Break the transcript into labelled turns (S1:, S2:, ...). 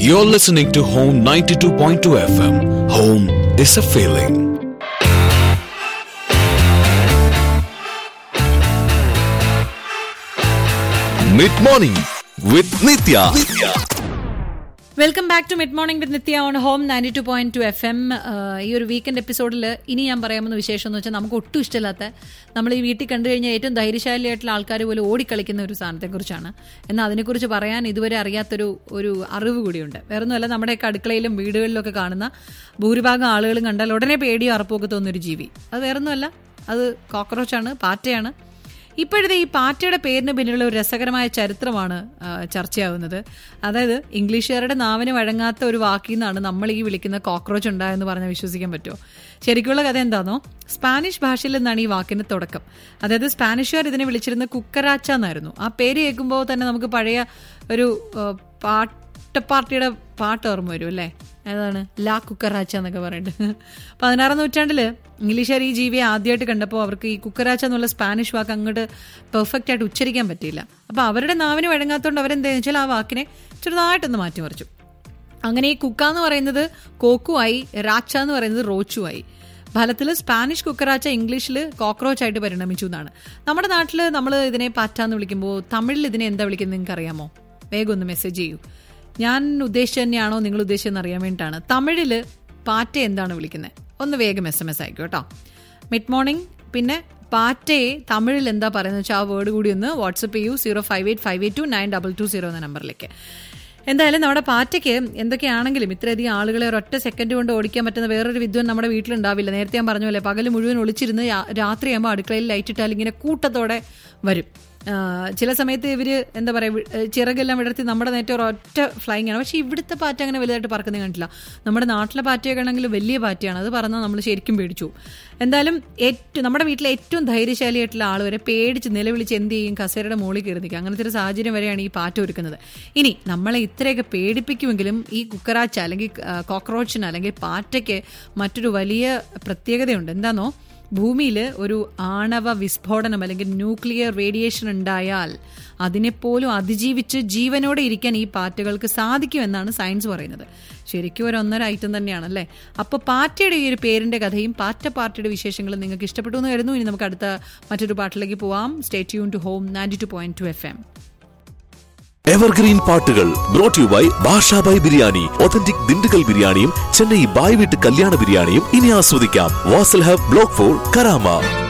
S1: You're listening to Home 92.2 FM. Home is a feeling. Mid morning with Nitya.
S2: Welcome back to mid morning with Nitya on home ninety two point two F M ഈ ഒരു weekend എപ്പിസോഡിൽ ഇനി ഞാൻ പറയാമെന്ന വിശേഷം എന്ന് വെച്ചാൽ നമുക്ക് ഒട്ടും ഇഷ്ടമില്ലാത്ത നമ്മൾ ഈ വീട്ടിൽ കണ്ടു കഴിഞ്ഞാൽ ഏറ്റവും ധൈര്യശാലിയായിട്ടുള്ള ആൾക്കാർ പോലും ഓടിക്കളിക്കുന്ന ഒരു സാധനത്തെക്കുറിച്ചാണ് എന്നാൽ അതിനെക്കുറിച്ച് പറയാൻ ഇതുവരെ അറിയാത്തൊരു ഒരു അറിവ് കൂടിയുണ്ട് വേറൊന്നുമല്ല നമ്മുടെയൊക്കെ അടുക്കളയിലും വീടുകളിലൊക്കെ കാണുന്ന ഭൂരിഭാഗം ആളുകളും കണ്ടാൽ ഉടനെ പേടിയോ അറപ്പമൊക്കെ തോന്നുന്ന ഒരു ജീവി അത് വേറൊന്നുമല്ല അത് കോക്രോച്ചാണ് പാറ്റയാണ് ഇപ്പോഴത്തെ ഈ പാറ്റയുടെ പേരിന് പിന്നിലുള്ള ഒരു രസകരമായ ചരിത്രമാണ് ആ, ചർച്ചയാവുന്നത് അതായത് ഇംഗ്ലീഷുകാരുടെ നാവിന് വഴങ്ങാത്ത ഒരു വാക്കിൽ നിന്നാണ് നമ്മൾ ഈ വിളിക്കുന്ന കോക്രോച്ച് ഉണ്ടായെന്ന് പറഞ്ഞാൽ വിശ്വസിക്കാൻ പറ്റുമോ ശരിക്കുള്ള കഥ എന്താണോ സ്പാനിഷ് ഭാഷയിൽ നിന്നാണ് ഈ വാക്കിന്റെ തുടക്കം അതായത് സ്പാനിഷുകാർ ഇതിനെ വിളിച്ചിരുന്ന കുക്കറാച്ച എന്നായിരുന്നു ആ പേര് കേൾക്കുമ്പോൾ തന്നെ നമുക്ക് പഴയ ഒരു ആ, പാട്ടപ്പാർട്ടിയുടെ പാട്ട് ഓർമ്മ വരും അല്ലേ ഏതാണ് ലാ കുക്കറാച്ച എന്നൊക്കെ പറഞ്ഞിട്ട് പതിനാറാം നൂറ്റാണ്ടില് ഇംഗ്ലീഷുകാർ ഈ ജീവിയെ ആദ്യമായിട്ട് കണ്ടപ്പോൾ അവർക്ക് ഈ കുക്കറാച്ച എന്നുള്ള സ്പാനിഷ് വാക്ക് അങ്ങോട്ട് പെർഫെക്റ്റ് ആയിട്ട് ഉച്ചരിക്കാൻ പറ്റിയില്ല അപ്പോൾ അവരുടെ നാവിന് വഴങ്ങാത്തതുകൊണ്ട് അവരെന്താണെന്ന് വെച്ചാൽ ആ വാക്കിനെ ചെറുതായിട്ടൊന്ന് മാറ്റിമറിച്ചു അങ്ങനെ ഈ കുക്ക എന്ന് പറയുന്നത് കോക്കുമായി റാച്ച എന്ന് പറയുന്നത് റോച്ചുമായി ഫലത്തിൽ സ്പാനിഷ് കുക്കറാച്ച ഇംഗ്ലീഷിൽ കോക്രോച്ച് ആയിട്ട് പരിണമിച്ചു എന്നാണ് നമ്മുടെ നാട്ടിൽ നമ്മൾ ഇതിനെ പാറ്റാന്ന് വിളിക്കുമ്പോൾ തമിഴിൽ ഇതിനെ എന്താ വിളിക്കുന്നത് നിങ്ങൾക്ക് അറിയാമോ വേഗം ഒന്ന് മെസ്സേജ് ചെയ്യൂ ഞാൻ ഉദ്ദേശിച്ച തന്നെയാണോ നിങ്ങൾ ഉദ്ദേശിച്ചതെന്ന് അറിയാൻ വേണ്ടിയിട്ടാണ് തമിഴിൽ പാറ്റ എന്താണ് വിളിക്കുന്നത് ഒന്ന് വേഗം എസ് എം എസ് അയക്കും കേട്ടോ മിഡ് മോർണിംഗ് പിന്നെ പാറ്റയെ തമിഴിൽ എന്താ പറയുന്നത് വെച്ചാൽ ആ വേർഡ് കൂടി ഒന്ന് വാട്സപ്പ് ചെയ്യൂ zero five eight five eight two nine double two zero എന്ന നമ്പറിലേക്ക് എന്തായാലും നമ്മുടെ പാറ്റയ്ക്ക് എന്തൊക്കെയാണെങ്കിലും ഇത്രയധികം ആളുകളെ ഒരൊറ്റ സെക്കൻഡ് കൊണ്ട് ഓടിക്കാൻ പറ്റുന്ന വേറൊരു വിദ്വാൻ നമ്മുടെ വീട്ടിലുണ്ടാവില്ല നേരത്തെ ഞാൻ പറഞ്ഞ പോലെ പകൽ മുഴുവൻ ഒളിച്ചിരുന്ന് രാ- രാത്രിയാകുമ്പോൾ അടുക്കളയിൽ ലൈറ്റ് ഇട്ടാൽ ഇങ്ങനെ കൂട്ടത്തോടെ വരും ആ, ചില സമയത്ത് ഇവര് എന്താ പറയുക ചിറകെല്ലാം വിടർത്തി നമ്മുടെ നേരത്തെ ഒരൊറ്റ ഫ്ലൈങ് ആണ് പക്ഷേ ഇവിടുത്തെ പാറ്റ അങ്ങനെ വലുതായിട്ട് പറക്കുന്നത് കണ്ടില്ല നമ്മുടെ നാട്ടിലെ പാറ്റയൊക്കെ ആണെങ്കിൽ വലിയ പാറ്റയാണ് അത് പറഞ്ഞാൽ നമ്മൾ ശരിക്കും പേടിച്ചു പോകും. എന്തായാലും ഏറ്റവും നമ്മുടെ വീട്ടിലെ ഏറ്റവും ധൈര്യശാലിയായിട്ടുള്ള ആൾ വരെ പേടിച്ച് നിലവിളിച്ച് എന്ത് ചെയ്യും കസേരയുടെ മുകളിൽ കയറി നിൽക്കുക അങ്ങനത്തെ ഒരു സാഹചര്യം വരെയാണ് ഈ പാറ്റ ഒരുക്കുന്നത് ഇനി നമ്മളെ ഇത്രയൊക്കെ പേടിപ്പിക്കുമെങ്കിലും ഈ കുക്കറാച്ച അല്ലെങ്കിൽ കോക്രോച്ചിന് അല്ലെങ്കിൽ പാറ്റയ്ക്ക് മറ്റൊരു വലിയ പ്രത്യേകതയുണ്ട് എന്താണോ ഭൂമിയിൽ ഒരു ആണവ വിസ്ഫോടനം അല്ലെങ്കിൽ ന്യൂക്ലിയർ റേഡിയേഷൻ ഉണ്ടായാൽ അതിനെപ്പോലും അതിജീവിച്ച് ജീവനോടെ ഇരിക്കാൻ ഈ പാറ്റകൾക്ക് സാധിക്കുമെന്നാണ് സയൻസ് പറയുന്നത് ശരിക്കും ഒരു ഒന്നര ഐറ്റം തന്നെയാണ് അല്ലേ അപ്പോൾ പാറ്റയുടെ ഈ ഒരു പേരിന്റെ കഥയും പാറ്റ പാർട്ടിയുടെ വിശേഷങ്ങളും നിങ്ങൾക്ക് ഇഷ്ടപ്പെട്ടു എന്ന് കരുതുന്നു ഇനി നമുക്ക് അടുത്ത മറ്റൊരു പാട്ടിലേക്ക് പോവാം stay tune to home ninety two point two F M
S3: evergreen പാട്ടുകൾ brought you by Bashabhai biryani authentic Dindigul ബിരിയാണിയും ചെന്നൈ ബായ് വീട്ട് കല്യാണ ബിരിയാണിയും ഇനി ആസ്വദിക്കാം Vasal hub block four Karama